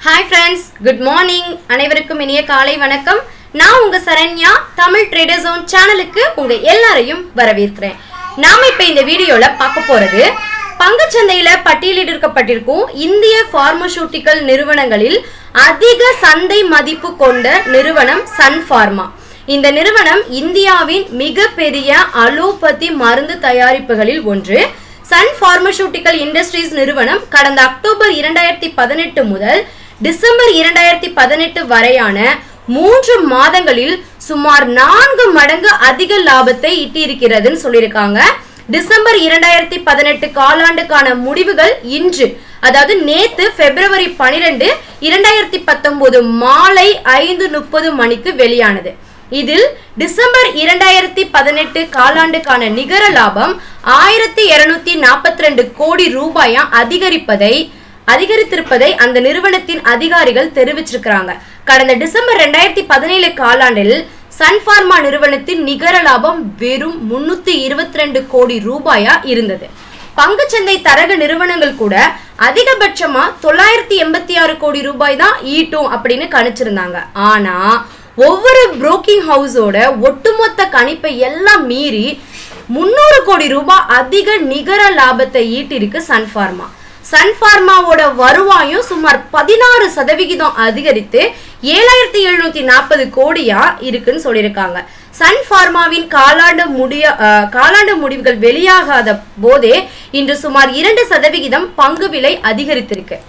hi friends good morning அனைவருக்கும் இனிய காலை வணக்கம் நான் உங்க சரண்யா தமிழ் ட்ரேடர் ஜோன் சேனலுக்கு உங்க எல்லாரையும் வரவேற்கிறேன் நாம இப்ப இந்த வீடியோல பார்க்க போறது பங்குச்சந்தையில பட்டியலிடப்பட்டிருக்கும் இந்திய பார்மசூட்டிக்கல் நிறுவனங்களில் அதிக சந்தை மதிப்பு கொண்ட நிறுவனம் சன் பார்மா இந்த நிறுவனம் இந்தியாவின் மிகப்பெரிய அலோபதி மருந்து தயாரிப்புகளில் ஒன்று சன் பார்மசூட்டிக்கல் இண்டஸ்ட்ரீஸ் நிறுவனம் கடந்த அக்டோபர் இரண்டாயிரத்தி பதினெட்டு முதல் டிசம்பர் இரண்டாயிரத்தி பதினெட்டு வரையான மூன்று மாதங்களில் சுமார் நான்கு மடங்கு அதிக லாபத்தை ஈட்டியிருக்கிறதுன்னு சொல்லியிருக்காங்க டிசம்பர் இரண்டாயிரத்தி பதினெட்டு காலாண்டுக்கான முடிவுகள் இன்று அதாவது நேத்து பிப்ரவரி பனிரெண்டு இரண்டாயிரத்தி பத்தொன்பது மாலை ஐந்து முப்பது மணிக்கு வெளியானது இதில் டிசம்பர் இரண்டாயிரத்தி பதினெட்டு காலாண்டுக்கான நிகர லாபம் ஆயிரத்தி இருநூத்தி நாற்பத்தி ரெண்டு கோடி ரூபாயா அதிகரிப்பதை அதிகரித்திருப்பதை அந்த நிறுவனத்தின் அதிகாரிகள் தெரிவிச்சிருக்கிறாங்க கடந்த டிசம்பர் ரெண்டாயிரத்தி பதினேழு காலாண்டில் சன் பார்மா நிறுவனத்தின் நிகர லாபம் வெறும் முன்னூத்தி இருபத்தி ரெண்டு கோடி ரூபாயா இருந்தது பங்குச்சந்தை தரக நிறுவனங்கள் கூட அதிகபட்சமா தொள்ளாயிரத்தி எண்பத்தி ஆறு கோடி ரூபாய் தான் ஈட்டும் அப்படின்னு கணிச்சிருந்தாங்க ஆனா ஒவ்வொரு புரோக்கிங் ஹவுஸோட ஒட்டுமொத்த கணிப்பை எல்லாம் மீறி முந்நூறு கோடி ரூபாய் அதிக நிகர லாபத்தை ஈட்டிருக்கு சன் பார்மா சன் பார்மாவோட வருவாயும் சுமார் பதினாறு சதவிகிதம் அதிகரித்து ஏழாயிரத்தி எழுநூத்தி நாற்பது கோடியா இருக்குன்னு சொல்லியிருக்காங்க சன் பார்மாவின் காலாண்டு முடிய அஹ், காலாண்டு முடிவுகள் வெளியாகாத போதே இன்று சுமார் இரண்டு சதவிகிதம் பங்கு விலை அதிகரித்திருக்கு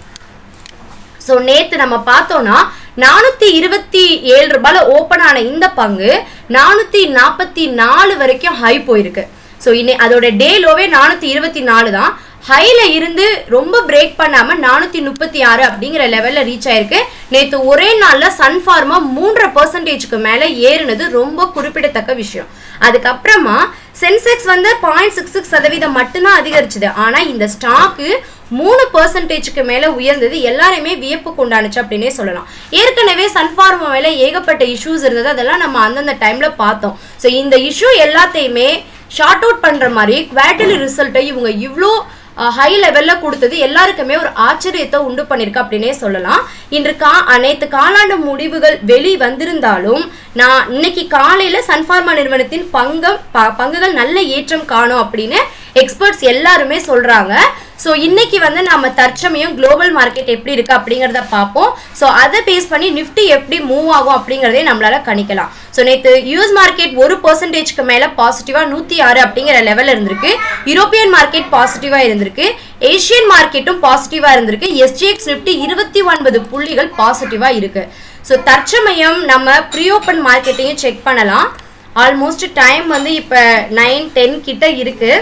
ஸோ நேத்து நம்ம பார்த்தோம்னா நானூத்தி இருபத்தி ஏழு ரூபாயில ஓப்பன் ஆன இந்த பங்கு நானூத்தி நாற்பத்தி நாலு வரைக்கும் ஹை போயிருக்கு ஸோ இன்னை அதோட டே லோவே நானூத்தி இருபத்தி நாலு தான் ஹைல இருந்து ரொம்ப பிரேக் பண்ணாம நானூத்தி முப்பத்தி ஆறு அப்படிங்கிற லெவல்ல ரீச் ஆயிருக்கு நேத்து ஒரே நாள்ல சன் ஃபார்மா மூன்றரை பர்சன்டேஜ்க்கு மேல ஏறுனது ரொம்ப குறிப்பிடத்தக்க விஷயம் அதுக்கப்புறமா சென்செக்ஸ் வந்து பாயிண்ட் சிக்ஸ் சிக்ஸ் சதவீதம் மட்டும்தான் அதிகரிச்சுது ஆனா இந்த ஸ்டாக்கு மூணு பர்சன்டேஜ்க்கு மேல உயர்ந்தது எல்லாருமே வியப்பு கொண்டானுச்சு அப்படின்னே சொல்லலாம் ஏற்கனவே சன்ஃபார்மா மேல ஏகப்பட்ட இஷ்யூஸ் இருந்தது அதெல்லாம் நம்ம அந்தந்த டைம்ல பார்த்தோம் ஸோ இந்த இஷ்யூ எல்லாத்தையுமே ஷார்ட் அவுட் பண்ற மாதிரி குவார்டர்லி ரிசல்ட்டை இவங்க இவ்வளோ ஹை லெவல்ல கொடுத்தது எல்லாருக்குமே ஒரு ஆச்சரியத்தை உண்டு பண்ணிருக்கு அப்படின்னே சொல்லலாம் இன்று கா அனைத்து காலாண்டு முடிவுகள் வெளி வந்திருந்தாலும் நான் இன்னைக்கு காலையில சன்ஃபார்மா நிறுவனத்தின் பங்கம் ப- பங்குகள் நல்ல ஏற்றம் காணும் அப்படின்னு எக்ஸ்பர்ட்ஸ் எல்லாருமே சொல்றாங்க ஸோ இன்னைக்கு வந்து நாம தற்சமயம் குளோபல் மார்க்கெட் எப்படி இருக்கு அப்படிங்கிறத பார்ப்போம் ஸோ அதை பேஸ் பண்ணி நிஃப்டி எப்படி மூவ் ஆகும் அப்படிங்கிறதே நம்மளால கணிக்கலாம் ஸோ நேற்று யூஎஸ் மார்க்கெட் ஒரு பர்சன்டேஜ்க்கு மேல பாசிட்டிவா நூத்தி ஆறு அப்படிங்கிற லெவல் இருந்திருக்கு யூரோப்பியன் மார்க்கெட் பாசிட்டிவா இருந்திருக்கு ஏஷியன் மார்க்கெட்டும் பாசிட்டிவா இருந்திருக்கு எஸ்ஜிஎக்ஸ் நிஃப்டி இருபத்தி ஒன்பது புள்ளிகள் பாசிட்டிவா இருக்கு ஸோ தற்சமயம் நம்ம ப்ரீ ஓப்பன் மார்க்கெட்டையும் செக் பண்ணலாம் ஆல்மோஸ்ட் டைம் வந்து இப்போ நைன் டென் கிட்ட இருக்கு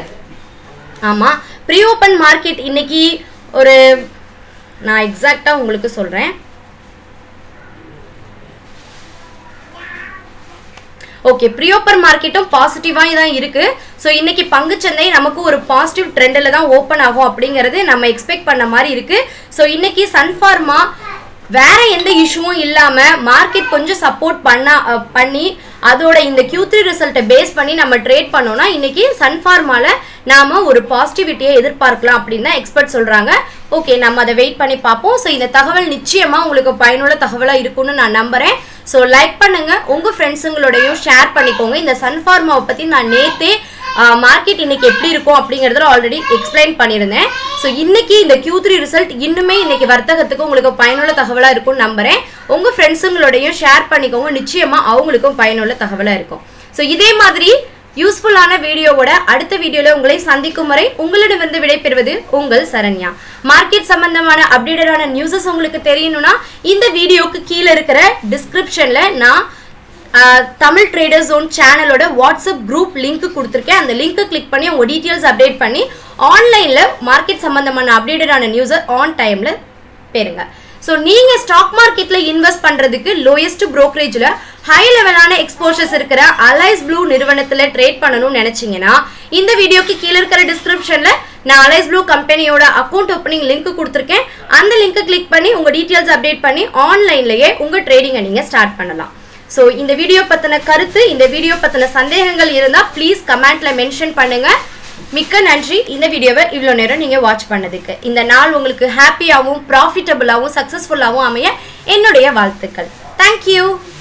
ஆமாம் ப்ரீ ஓப்பன் மார்க்கெட் இன்னைக்கு ஒரு நான் எக்ஸாக்டாக உங்களுக்கு சொல்கிறேன் ஓகே ப்ரீ ஓப்பன் மார்க்கெட்டும் பாசிட்டிவாக தான் இருக்கு ஸோ இன்னைக்கு பங்குச்சந்தை நமக்கு ஒரு பாசிட்டிவ் ட்ரெண்டில் தான் ஓப்பன் ஆகும் அப்படிங்கிறது நம்ம எக்ஸ்பெக்ட் பண்ண மாதிரி இருக்கு ஸோ இன்னைக்கு சன்ஃபார்மா வேற எந்த இஷ்யூவும் இல்லாம மார்க்கெட் கொஞ்சம் சப்போர்ட் பண்ணா அஹ், பண்ணி அதோட இந்த Q3 த்ரீ ரிசல்ட்டை பேஸ் பண்ணி நம்ம ட்ரேட் பண்ணோம்னா இன்னைக்கு சன்ஃபார்மால நாம ஒரு பாசிட்டிவிட்டியை எதிர்பார்க்கலாம் அப்படின்னு தான் எக்ஸ்பர்ட் சொல்றாங்க ஓகே நம்ம அதை வெயிட் பண்ணி பார்ப்போம் ஸோ இந்த தகவல் நிச்சயமா உங்களுக்கு பயனுள்ள தகவலா இருக்கும்னு நான் நம்புறேன் ஸோ லைக் பண்ணுங்க உங்க ஃப்ரெண்ட்ஸுங்களோடையும் ஷேர் பண்ணிக்கோங்க இந்த சன்ஃபார்மாவை பத்தி நான் நேத்தே மார்க்கெட் இன்னைக்கு எப்படி இருக்கும் அப்படிங்கறதுல ஆல்ரெடி எக்ஸ்பிளைன் பண்ணியிருந்தேன் ஸோ இன்னைக்கு இந்த Q3 த்ரீ ரிசல்ட் இன்னுமே இன்னைக்கு வர்த்தகத்துக்கு உங்களுக்கு பயனுள்ள தகவலா இருக்கும்னு நம்புறேன் உங்க ஃப்ரெண்ட்ஸுங்களோடையும் ஷேர் பண்ணிக்கோங்க நிச்சயமா அவங்களுக்கும் பயனுள்ள தகவலா இருக்கும் ஸோ இதே மாதிரி யூஸ்ஃபுல்லான வீடியோவோட அடுத்த வீடியோல உங்களை சந்திக்கும் வரை உங்களிடமிருந்து விடைபெறுவது உங்கள் சரண்யா மார்க்கெட் சம்பந்தமான அப்டேட்டடான நியூஸஸ் உங்களுக்கு தெரியணும்னா இந்த வீடியோக்கு கீழே இருக்கிற டிஸ்கிரிப்ஷன்ல நான் ஆஹ், தமிழ் ட்ரேடர் ஜோன் சேனலோட வாட்ஸ்அப் குரூப் லிங்க் கொடுத்துருக்கேன் அந்த லிங்க்கை கிளிக் பண்ணி உங்க டீட்டெயில்ஸ் அப்டேட் பண்ணி ஆன்லைன்ல மார்க்கெட் சம்பந்தமான அப்டேட்டடான நியூஸை ஆன் டைம்ல பெறுங்க ஸோ நீங்க ஸ்டாக் மார்க்கெட்ல இன்வெஸ்ட் பண்றதுக்கு லோயஸ்ட் brokerage-ல ஹை லெவலான எக்ஸ்போஷர்ஸ் இருக்கிற அலைஸ் ப்ளூ நிறுவனத்துல ட்ரேட் பண்ணணும்னு நினைச்சீங்கன்னா இந்த வீடியோக்கு கீழே இருக்கிற டிஸ்கிரிப்ஷன்ல நான் அலைஸ் ப்ளூ கம்பெனியோட அக்கௌண்ட் ஓப்பனிங் லிங்க் கொடுத்துருக்கேன் அந்த லிங்க்கை கிளிக் பண்ணி உங்க டீட்டெயில்ஸ் அப்டேட் பண்ணி ஆன்லைன்லயே உங்க ட்ரேடிங்கை நீங்க ஸ்டார்ட் பண்ணலாம் ஸோ இந்த வீடியோ பத்தின கருத்து இந்த வீடியோ பத்தின சந்தேகங்கள் இருந்தா ப்ளீஸ் கமெண்ட்ல மென்ஷன் பண்ணுங்க மிக்க நன்றி இந்த வீடியோவை இவ்வளோ நேரம் நீங்கள் வாட்ச் பண்ணதுக்கு இந்த நாள் உங்களுக்கு ஹாப்பியாகவும் ப்ராஃபிட்டபுளாகவும் சக்ஸஸ்ஃபுல்லாகவும் அமைய என்னுடைய வாழ்த்துக்கள் தேங்க்யூ